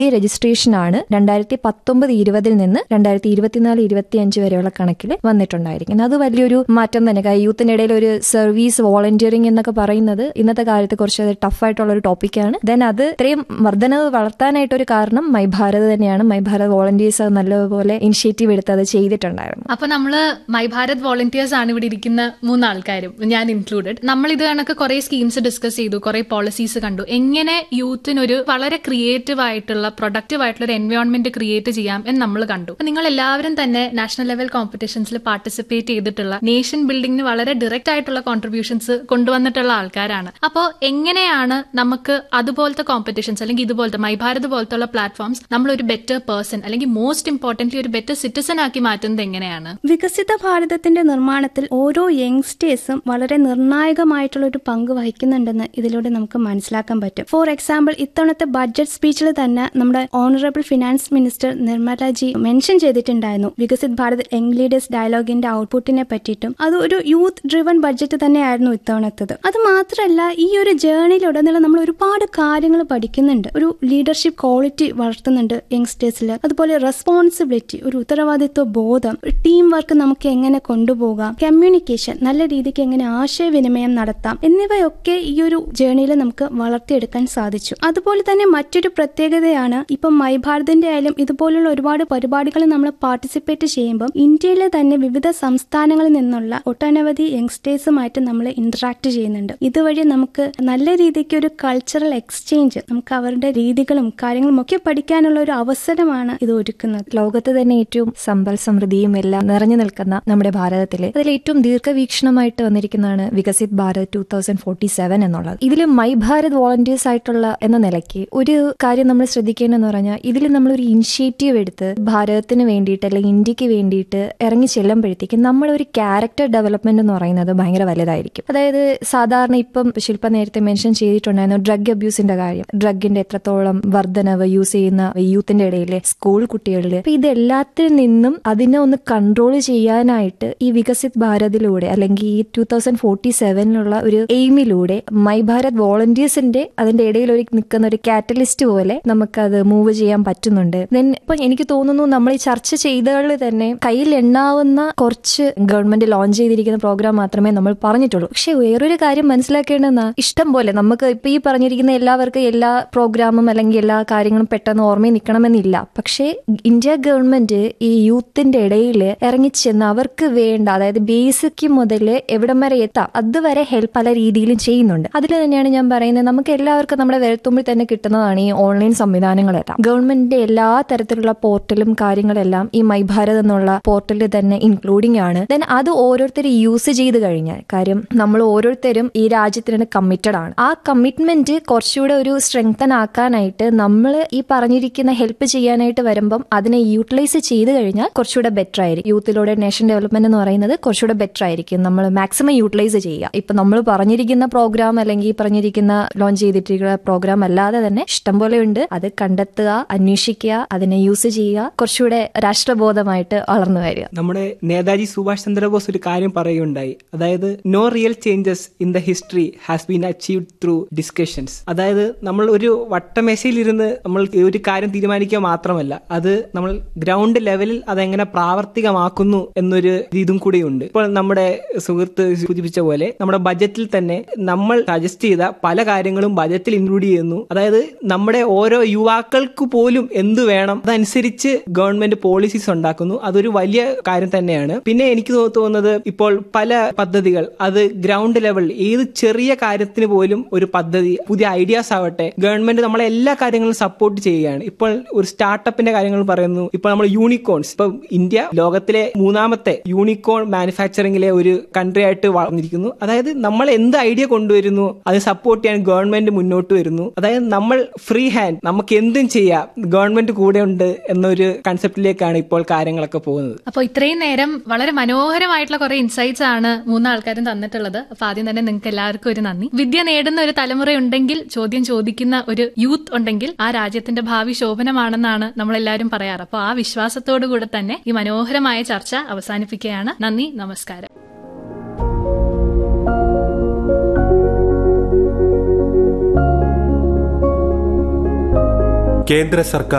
ഈ രജിസ്ട്രേഷൻ ആണ് രണ്ടായിരത്തി പത്തൊമ്പത് ഇരുപതിൽ നിന്ന് രണ്ടായിരത്തി ഇരുപത്തിനാല് ഇരുപത്തിയഞ്ച് വരെയുള്ള കണക്കിൽ വന്നിട്ടുണ്ടായിരിക്കുന്നത് അത് വലിയൊരു മാറ്റം തന്നെ കാര്യം യൂത്തിന്റെ ഇടയിൽ ഒരു സർവീസ് വോളണ്ടിയറിംഗ് എന്നൊക്കെ പറയുന്നത് ഇന്നത്തെ കാലത്ത് കുറച്ച് ടഫായിട്ടുള്ള ഒരു ടോപ്പിക്കാണ് ദെൻ അത് ഇത്രയും വർധനവ് വളർത്താനായിട്ട് ഒരു കാരണം മൈ ഭാരത് തന്നെയാണ് മൈ ഭാരത് വോളണ്ടിയേഴ്സ് അത് നല്ലപോലെ ഇനിഷ്യേറ്റീവ് എടുത്ത് അത് ചെയ്തിട്ടുണ്ടായിരുന്നു അപ്പൊ നമ്മള് മൈ ഭാരത് വോളണ്ടിയേഴ്സ് ആണ് ഇവിടെ ഇരിക്കുന്ന മൂന്നാൾക്കാരും ഞാൻ ഇൻക്ലൂഡഡ് നമ്മൾ ഇത് കണക്ക് കുറെ സ്കീംസ് ഡിസ്കസ് ചെയ്തു കുറെ പോളിസീസ് കണ്ടു എങ്ങനെ യൂത്തിനൊരു വളരെ ക്രിയേറ്റീവ് ആയിട്ടുള്ള പ്രൊഡക്റ്റീവ് ആയിട്ടുള്ള ഒരു എൻവയോൺമെന്റ് ക്രിയേറ്റ് ചെയ്യാം എന്ന് നമ്മൾ കണ്ടു അപ്പൊ നിങ്ങൾ എല്ലാവരും തന്നെ നാഷണൽ ലെവൽ കോമ്പറ്റീഷൻസിൽ പാർട്ടിസിപ്പേറ്റ് ചെയ്തിട്ടുള്ള നേഷൻ ബിൽഡിംഗിന് വളരെ ഡയറക്റ്റ് ആയിട്ടുള്ള കോൺട്രിബ്യൂഷൻസ് കൊണ്ടുവന്നിട്ടുള്ള ആൾക്കാരാണ് അപ്പോൾ എങ്ങനെയാണ് നമുക്ക് അതുപോലത്തെ കോമ്പറ്റീഷൻസ് അല്ലെങ്കിൽ ഇതുപോലത്തെ മൈ ഭാരത് പോലത്തെ ഉള്ള പ്ലാറ്റ്ഫോംസ് നമ്മൾ ഒരു ബെറ്റർ പേഴ്സൺ അല്ലെങ്കിൽ മോസ്റ്റ് ഇമ്പോർട്ടന്റ്ലി ഒരു ബെറ്റർ സിറ്റിസൺ ആക്കി മാറ്റുന്നത് എങ്ങനെയാണ് വികസിത ഭാരതത്തിന്റെ നിർമ്മാണത്തിൽ ഓരോ യങ്സ്റ്റേഴ്സും വളരെ നിർണായകമായിട്ടുള്ള ഒരു പങ്ക് വഹിക്കുന്നുണ്ടെന്ന് ഇതിലൂടെ നമുക്ക് മനസ്സിലാക്കാൻ പറ്റും ഫോർ എക്സാമ്പിൾ ഇത്തവണത്തെ ബഡ്ജറ്റ് സ്പീച്ചിൽ തന്നെ നമ്മുടെ honourable finance minister Nirmala ji mention ചെയ്തിട്ടുണ്ടായിരുന്നു വികസിത് ഭാരത് യങ് ലീഡേഴ്സ് ഡയലോഗിന്റെ ഔട്ട്പുട്ടിനെ പറ്റിയിട്ടും അത് ഒരു യൂത്ത് ഡ്രിവൺ ബഡ്ജറ്റ് തന്നെയായിരുന്നു ഇത്തവണത്തത് അത് മാത്രമല്ല ഈ ഒരു ജേണിയിലുടനീളം നമ്മൾ ഒരുപാട് കാര്യങ്ങൾ പഠിക്കുന്നുണ്ട് ഒരു ലീഡർഷിപ്പ് ക്വാളിറ്റി വളർത്തുന്നുണ്ട് യങ്സ്റ്റേഴ്സിൽ അതുപോലെ റെസ്പോൺസിബിലിറ്റി ഒരു ഉത്തരവാദിത്വ ബോധം ടീം വർക്ക് നമുക്ക് എങ്ങനെ കൊണ്ടുപോകാം കമ്മ്യൂണിക്കേഷൻ നല്ല രീതിക്ക് എങ്ങനെ ആശയവിനിമയം നടത്താം എന്നിവയൊക്കെ ഈ ഒരു ജേണിയിൽ നമുക്ക് വളർത്തിയെടുക്കാൻ സാധിച്ചു അതുപോലെ തന്നെ മറ്റൊരു പ്രത്യേകതയാണ് ഇപ്പം മൈ ഭാരതിന്റെ ആയാലും ഇതുപോലുള്ള ഒരുപാട് പരിപാടികളിൽ നമ്മൾ പാർട്ടിസിപ്പേറ്റ് ചെയ്യുമ്പോൾ ഇന്ത്യയിലെ തന്നെ വിവിധ സംസ്ഥാനങ്ങളിൽ നിന്നുള്ള ഒട്ടനവധി യങ്സ്റ്റേഴ്സുമായിട്ട് നമ്മൾ ഇന്ററാക്ട് ചെയ്യുന്നുണ്ട് ഇതുവഴി നമുക്ക് നല്ല രീതിക്ക് ഒരു കൾച്ചറൽ എക്സ്ചേഞ്ച് നമുക്ക് അവരുടെ രീതികളും കാര്യങ്ങളും ഒക്കെ പഠിക്കാനുള്ള ഒരു അവസരമാണ് ഇത് ഒരുക്കുന്നത് ലോകത്ത് തന്നെ ഏറ്റവും സമ്പൽ സമൃദ്ധിയും എല്ലാം നിറഞ്ഞു നിൽക്കുന്ന നമ്മുടെ ഭാരതത്തിലെ അതിൽ ഏറ്റവും ദീർഘവീക്ഷണമായിട്ട് വന്നിരിക്കുന്നതാണ് Viksit Bharat two thousand forty seven എന്നുള്ളത് ഇതിൽ മൈ ഭാരത് വോളണ്ടിയേഴ്സ് ആയിട്ടുള്ള എന്ന നിലയ്ക്ക് ഒരു കാര്യം നമ്മൾ ശ്രദ്ധിക്കേണ്ടതെന്ന് പറഞ്ഞാൽ ഇതിൽ നമ്മൾ ഒരു ഇനിഷ്യേറ്റീവ് എടുത്ത് ഭാരതത്തിന് വേണ്ടിയിട്ട് അല്ലെങ്കിൽ ഇന്ത്യക്ക് വേണ്ടിയിട്ട് ഇറങ്ങി ചെല്ലുമ്പോഴത്തേക്ക് നമ്മുടെ ഒരു ക്യാരക്ടർ ഡെവലപ്മെന്റ് എന്ന് പറയുന്നത് ഭയങ്കര വലുതായിരിക്കും അതായത് സാധാരണ ഇപ്പം ശില്പ നേരത്തെ മെൻഷൻ ചെയ്തിട്ടുണ്ടായിരുന്നു ഡ്രഗ് അബ്യൂസിന്റെ കാര്യം ഡ്രഗിന്റെ എത്രത്തോളം വർധനവ് യൂസ് ചെയ്യുന്ന യൂത്തിന്റെ ഇടയിൽ സ്കൂൾ കുട്ടികളിൽ അപ്പൊ ഇതെല്ലാത്തിൽ നിന്നും അതിനെ ഒന്ന് കൺട്രോൾ ചെയ്യാനായിട്ട് ഈ വികസിത് ഭാരതിലൂടെ അല്ലെങ്കിൽ ഈ ടൂ തൗസൻഡ് ഫോർട്ടി സെവനിലുള്ള ഒരു എയിമിലൂടെ മൈ ഭാരത് വോളണ്ടിയേഴ്സിന്റെ അതിന്റെ ഇടയിൽ ഒരു നിൽക്കുന്ന ഒരു കാറ്റലിസ്റ്റ് പോലെ നമുക്കത് മൂവ് ചെയ്യാൻ പറ്റുന്നുണ്ട് ദെൻ ഇപ്പൊ എനിക്ക് തോന്നുന്നു നമ്മൾ ഈ ചർച്ച ചെയ്തകളിൽ തന്നെ കയ്യിൽ എണ്ണാവുന്ന കുറച്ച് ഗവൺമെന്റ് ലോഞ്ച് ചെയ്തിരിക്കുന്ന പ്രോഗ്രാം മാത്രമേ നമ്മൾ പറഞ്ഞിട്ടുള്ളൂ പക്ഷെ വേറൊരു കാര്യം മനസ്സിലാക്കേണ്ടതെന്നാ ഇഷ്ടം പോലെ നമുക്ക് ഇപ്പൊ ഈ പറഞ്ഞിരിക്കുന്ന എല്ലാവർക്കും എല്ലാ പ്രോഗ്രാമും അല്ലെങ്കിൽ എല്ലാ കാര്യങ്ങളും പെട്ടെന്ന് ഓർമ്മയിൽ നിൽക്കണമെന്നില്ല പക്ഷേ ഇന്ത്യ ഗവൺമെന്റ് ഈ യൂത്തിന്റെ ഇടയിൽ ഇറങ്ങിച്ചെന്ന് അവർക്ക് വേണ്ട അതായത് ബേസിക് മുതൽ എവിടം വരെ എത്താം അതുവരെ ഹെൽപ്പ് പല രീതിയിലും ചെയ്യുന്നുണ്ട് അതിൽ തന്നെയാണ് ഞാൻ പറയുന്നത് നമുക്ക് എല്ലാവർക്കും നമ്മുടെ വിരൽത്തുമ്പിൽ തന്നെ കിട്ടുന്നതാണ് ഈ ഓൺലൈൻ സംവിധാനങ്ങളെല്ലാം ഗവൺമെന്റിന്റെ എല്ലാ തരത്തിലുള്ള പോർട്ടലും കാര്യങ്ങളെല്ലാം ഈ മൈ ഭാരത് എന്നുള്ള പോർട്ടലിൽ തന്നെ ഇൻക്ലൂഡിംഗ് ആണ് ദെൻ അത് ഓരോരുത്തർ യൂസ് ചെയ്ത് കഴിഞ്ഞാൽ കാര്യം നമ്മൾ ഓരോരുത്തരും ഈ രാജ്യത്തിന് കമ്മിറ്റഡ് ആണ് ആ കമ്മിറ്റ്മെന്റ് കുറച്ചുകൂടെ ഒരു സ്ട്രെങ്തൻ ആക്കാനായിട്ട് നമ്മൾ ഈ പറഞ്ഞിരിക്കുന്ന ഹെൽപ്പ് ചെയ്യാനായിട്ട് വരുമ്പം അതിനെ യൂട്ടിലൈസ് ചെയ്ത് കഴിഞ്ഞാൽ കുറച്ചുകൂടെ ബെറ്റർ ആയിരിക്കും യൂത്തിലൂടെ നേഷൻ ഡെവലപ്മെന്റ് എന്ന് പറയുന്നത് കുറച്ചുകൂടെ ബെറ്റർ ആയിരിക്കും നമ്മൾ മാക്സിമം യൂട്ടിലൈസ് ചെയ്യുക ഇപ്പൊ നമ്മൾ പറഞ്ഞിരിക്കുന്ന പ്രോഗ്രാം അല്ലെങ്കിൽ പറഞ്ഞിരിക്കുന്ന ലോഞ്ച് ചെയ്തിട്ടിരിക്കുന്ന പ്രോഗ്രാം അല്ലാതെ തന്നെ ഇഷ്ടംപോലെ ഉണ്ട് അത് കണ്ടെത്തുക അന്വേഷിക്കുക അതിനെ യൂസ് ചെയ്യുക കുറച്ചുകൂടെ രാഷ്ട്രബോധമായിട്ട് വളർന്നു വരിക നമ്മുടെ നേതാജി സുഭാഷ് ചന്ദ്രബോസ് ഒരു കാര്യം പറയുകയുണ്ടായി അതായത് no real changes in the history has been achieved through discussions അതായത് നമ്മൾ ഒരു വട്ടമേശയിലിരുന്ന് നമ്മൾ ഒരു കാര്യം തീരുമാനിക്കുക മാത്രമല്ല അത് നമ്മൾ ഗ്രൗണ്ട് ലെവലിൽ അതെങ്ങനെ പ്രാവർത്തികമാക്കുന്നു എന്നൊരു ഇതും കൂടിയുണ്ട് ഇപ്പോൾ നമ്മുടെ സുഹൃത്ത് സൂചിപ്പിച്ച പോലെ നമ്മുടെ ബജറ്റിൽ തന്നെ നമ്മൾ സജസ്റ്റ് ചെയ്ത പല കാര്യങ്ങളും ബജറ്റിൽ ഇൻക്ലൂഡ് ചെയ്യുന്നു അതായത് നമ്മുടെ ഓരോ യുവാക്കൾക്ക് പോലും എന്ത് വേണം അതനുസരിച്ച് ഗവൺമെന്റ് പോളിസീസ് ഉണ്ടാക്കുന്നു അതൊരു വലിയ കാര്യം തന്നെയാണ് പിന്നെ എനിക്ക് തോ- തോന്നുന്നത് ഇപ്പോൾ പല പദ്ധതികൾ അത് ഗ്രൗണ്ട് ലെവൽ ഏത് ചെറിയ കാര്യത്തിന് പോലും ഒരു പദ്ധതി പുതിയ ഐഡിയാസ് ആവട്ടെ ഗവൺമെന്റ് നമ്മളെ എല്ലാ കാര്യങ്ങളും സപ്പോർട്ട് ചെയ്യുകയാണ് ഇപ്പോൾ ഒരു സ്റ്റാർട്ടപ്പിന്റെ കാര്യങ്ങൾ പറയുന്നു ഇപ്പോൾ നമ്മൾ യൂണിക്കോൺസ് ഇപ്പൊ ഇന്ത്യ ലോകത്തിലെ മൂന്നാമത്തെ യൂണിക്കോൺ മാനുഫാക്ചറിംഗിലെ ഒരു കൺട്രി ആയിട്ട് വളർന്നിരിക്കുന്നു അതായത് നമ്മൾ എന്ത് ഐഡിയ കൊണ്ടുവരുന്നു അത് സപ്പോർട്ട് ചെയ്യാൻ ഗവൺമെന്റ് മുന്നോട്ട് വരുന്നു അതായത് നമ്മൾ ഫ്രീ ഹാൻഡ് നമുക്ക് എന്തും ചെയ്യാം ഗവൺമെന്റ് കൂടെ ഉണ്ട് എന്നൊരു കൺസെപ്റ്റിലേക്കാണ് ഇപ്പോൾ കാര്യങ്ങളൊക്കെ പോകുന്നത് അപ്പോൾ ഇത്രയും നേരം വളരെ മനോഹരമായിട്ടുള്ള കുറെ ഇൻസൈറ്റ്സ് ആണ് മൂന്നാൾക്കാരും തന്നിട്ടുള്ളത് അപ്പൊ ആദ്യം തന്നെ നിങ്ങൾക്ക് എല്ലാവർക്കും ഒരു നന്ദി വിദ്യ നേടുന്ന ഒരു തലമുറ ഉണ്ടെങ്കിൽ ചോദ്യം ചോദിക്കുന്ന ഒരു യൂത്ത് ഉണ്ടെങ്കിൽ ആ രാജ്യത്തിന്റെ ഭാവി ശോഭനമാണെന്നാണ് നമ്മളെല്ലാവരും പറയാറ് അപ്പോൾ ആ വിശ്വാസത്തോടു കൂടെ തന്നെ ഈ മനോഹരമായ ചർച്ച അവസാനിപ്പിക്കുകയാണ് നന്ദി നമസ്കാരം കേന്ദ്ര സർക്കാർ